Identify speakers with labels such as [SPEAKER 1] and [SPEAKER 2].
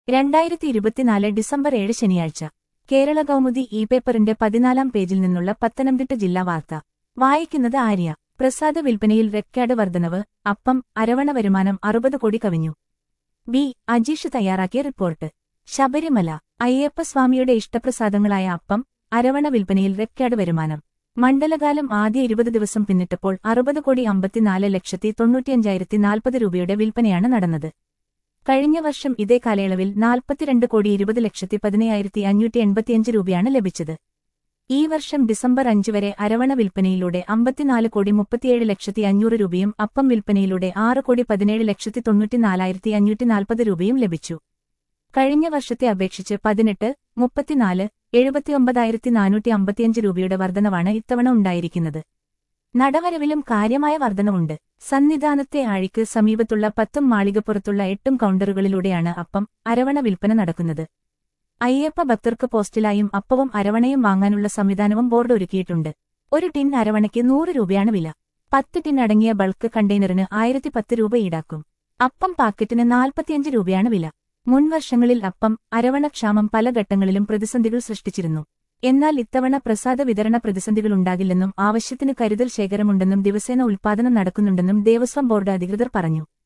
[SPEAKER 1] രണ്ടായിരത്തി ഇരുപത്തിനാല് ഡിസംബർ ഏഴ് ശനിയാഴ്ച കേരള കൗമുദി ഇ പേപ്പറിന്റെ പതിനാലാം പേജിൽ നിന്നുള്ള പത്തനംതിട്ട ജില്ലാ വാർത്ത വായിക്കുന്നത് ആര്യ പ്രസാദ വിൽപ്പനയിൽ റെക്കാർഡ് വർധനവ് അപ്പം അരവണ വരുമാനം അറുപത് കോടി കവിഞ്ഞു ബി അജീഷ് തയ്യാറാക്കിയ റിപ്പോർട്ട് ശബരിമല അയ്യപ്പസ്വാമിയുടെ ഇഷ്ടപ്രസാദങ്ങളായ അപ്പം അരവണ വിൽപ്പനയിൽ റെക്കാർഡ് വരുമാനം മണ്ഡലകാലം ആദ്യ ഇരുപത് ദിവസം പിന്നിട്ടപ്പോൾ അറുപത് കോടി അമ്പത്തിനാല് ലക്ഷത്തി തൊണ്ണൂറ്റിയഞ്ചായിരത്തി നാൽപ്പത് രൂപയുടെ വിൽപ്പനയാണ് നടന്നത് കഴിഞ്ഞ വർഷം ഇതേ കാലയളവിൽ നാൽപ്പത്തിരണ്ട് കോടി ഇരുപത് ലക്ഷത്തി പതിനയ്യായിരത്തി അഞ്ഞൂറ്റി എൺപത്തിയഞ്ച് രൂപയാണ് ലഭിച്ചത് ഈ വർഷം ഡിസംബർ അഞ്ച് വരെ അരവണ വിൽപ്പനയിലൂടെ അമ്പത്തിനാല് കോടി മുപ്പത്തിയേഴ് ലക്ഷത്തി അഞ്ഞൂറ് രൂപയും അപ്പം വിൽപ്പനയിലൂടെ ആറ് കോടി പതിനേഴ് ലക്ഷത്തി തൊണ്ണൂറ്റിനാലായിരത്തി അഞ്ഞൂറ്റി നാൽപ്പത് രൂപയും ലഭിച്ചു കഴിഞ്ഞ വർഷത്തെ അപേക്ഷിച്ച് പതിനെട്ട് മുപ്പത്തിനാല് എഴുപത്തിയൊമ്പതായിരത്തി നാനൂറ്റി അമ്പത്തിയഞ്ച് രൂപയുടെ വർധനവാണ് ഇത്തവണ ഉണ്ടായിരിക്കുന്നത് നടവരവിലും കാര്യമായ വർധനവുണ്ട് സന്നിധാനത്തെ ആഴിക്ക് സമീപത്തുള്ള പത്തും മാളികപ്പുറത്തുള്ള എട്ടും കൗണ്ടറുകളിലൂടെയാണ് അപ്പം അരവണ വിൽപ്പന നടക്കുന്നത് അയ്യപ്പ ഭക്തർക്ക് പോസ്റ്റിലായും അപ്പവും അരവണയും വാങ്ങാനുള്ള സംവിധാനവും ബോർഡ് ഒരുക്കിയിട്ടുണ്ട് ഒരു ടിൻ അരവണയ്ക്ക് നൂറ് രൂപയാണ് വില പത്ത് ടിൻ അടങ്ങിയ ബൾക്ക് കണ്ടെയ്നറിന് ആയിരത്തി പത്ത് രൂപ ഈടാക്കും അപ്പം പാക്കറ്റിന് നാൽപ്പത്തിയഞ്ച് രൂപയാണ് വില മുൻവർഷങ്ങളിൽ അപ്പം അരവണക്ഷാമം പല ഘട്ടങ്ങളിലും പ്രതിസന്ധികൾ സൃഷ്ടിച്ചിരുന്നു എന്നാൽ ഇത്തവണ പ്രസാദ വിതരണ പ്രതിസന്ധികളുണ്ടാകില്ലെന്നും ആവശ്യത്തിന് കരുതൽ ശേഖരമുണ്ടെന്നും ദിവസേന ഉൽപ്പാദനം നടക്കുന്നുണ്ടെന്നും ദേവസ്വം ബോർഡ് അധികൃതർ പറഞ്ഞു